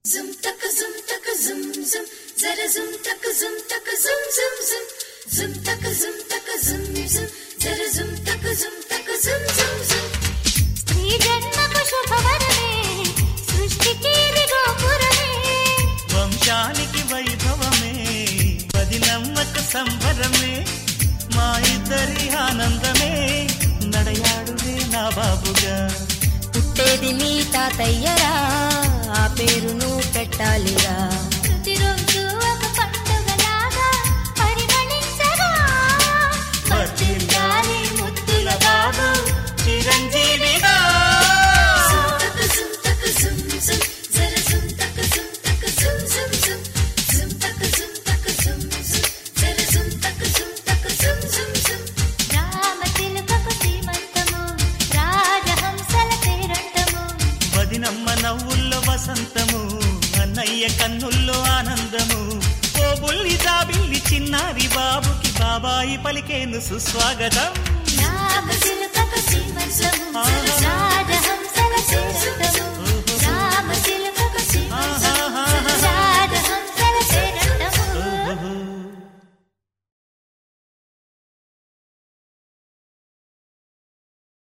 Zum taka zum taka zum zum zara zum taka zum taka zum zum zum zum taka zum taka zum zum zara zum taka zum taka zum zum zum స్త్రీ జన్మకు శుభవరమే సృష్టికి ఇది గోపురమే వంశానికి వైభవమే పదినమ్మక సంబరమే మా ఇద్దరి ఆనందమే నడయాడువే నా బాబుగా పుట్టేది మీ తాతయ్యరా ఆ పేరు నువ్వు పెట్టాలిరా ప్రతిరోజు ఒక పండుగలాగా పరిమళించగా వర్ధిల్లాలి ముద్దుల బాబు చిరంజీవిగా zum taka zum taka zum zum zara zum taka zum taka zum zum zum zum taka zum taka zum zum zara zum taka zum taka zum zum zum Rama తిలకపు సీమంతము రాజహంసల పేరంటము వదినమ్మ నవ్వుల్లో వసంతము అన్నయ్య కన్నుల్లో ఆనందము ఓ బుల్లి జాబిల్లి చిన్నారి బాబుకి బాబాయి పలికేను సుస్వాగతం రామ తిలకపు సీమంతము ఆహా. రాజ